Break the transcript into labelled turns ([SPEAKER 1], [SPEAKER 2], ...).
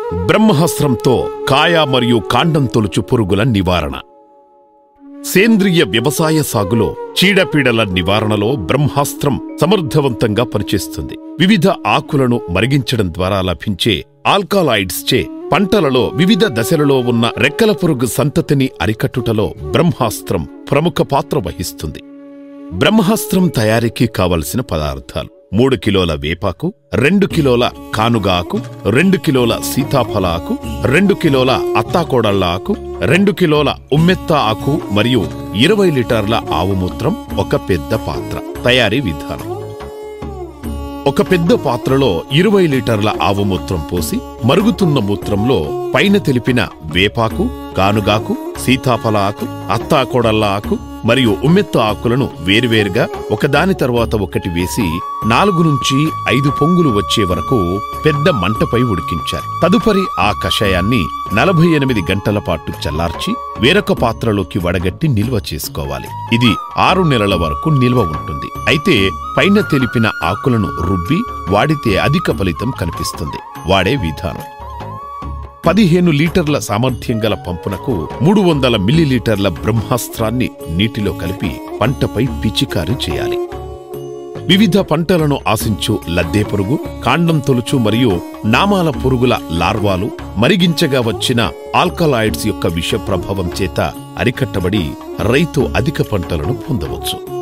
[SPEAKER 1] బ్రహ్మాస్త్రంతో కాయ మరియు కాండం తొలుచు పురుగుల నివారణ సేంద్రియ వ్యవసాయ సాగులో చీడపీడల నివారణలో బ్రహ్మాస్త్రం సమర్థవంతంగా పనిచేస్తుంది వివిధ ఆకులను మరిగించడం ద్వారా లభించే ఆల్కాలాయిడ్స్ చే పంటలలో వివిధ దశలలో ఉన్న రెక్కల పురుగు సంతతిని అరికట్టుటలో బ్రహ్మాస్త్రం ప్రముఖ పాత్ర వహిస్తుంది బ్రహ్మాస్త్రం తయారీకి కావలసిన పదార్థాలు మూడు కిలోల వేపాకు రెండు కిలోల కానుగ ఆకు రెండు కిలోల సీతాఫల ఆకు రెండు కిలోల అత్తాకోడళ్ల ఆకు రెండు కిలోల ఉమ్మెత్త ఆకు మరియు ఇరవై లీటర్ల ఆవు మూత్రం ఒక పెద్ద పాత్ర తయారీ విధానం ఒక పెద్ద పాత్రలో ఇరవై లీటర్ల ఆవు మూత్రం పోసి మరుగుతున్న మూత్రంలో పైన తెలిపిన వేపాకు గానుగాకు సీతాఫల ఆకు అత్తాకోడళ్ళ ఆకు మరియు ఉమ్మెత్త ఆకులను వేరువేరుగా ఒకదాని తర్వాత ఒకటి వేసి నాలుగు నుంచి ఐదు పొంగులు వచ్చే వరకు పెద్ద మంటపై ఉడికించారు తదుపరి ఆ కషాయాన్ని నలభై ఎనిమిది గంటల పాటు చల్లార్చి వేరొక పాత్రలోకి వడగట్టి నిల్వ చేసుకోవాలి ఇది ఆరు నెలల వరకు నిల్వ ఉంటుంది అయితే పైన తెలిపిన ఆకులను రుబ్బి వాడితే అధిక ఫలితం కనిపిస్తుంది వాడే విధానం పదిహేను లీటర్ల సామర్థ్యం గల పంపునకు మూడు వందల మిల్లీలీటర్ల బ్రహ్మాస్త్రాన్ని నీటిలో కలిపి పంటపై పిచికారీ చేయాలి వివిధ పంటలను ఆశించు లద్దే పురుగు కాండం తొలుచు మరియు నామాల పురుగుల లార్వాలు మరిగించగా వచ్చిన ఆల్కలాయిడ్స్ యొక్క విష ప్రభావం చేత అరికట్టబడి రైతు అధిక పంటలను పొందవచ్చు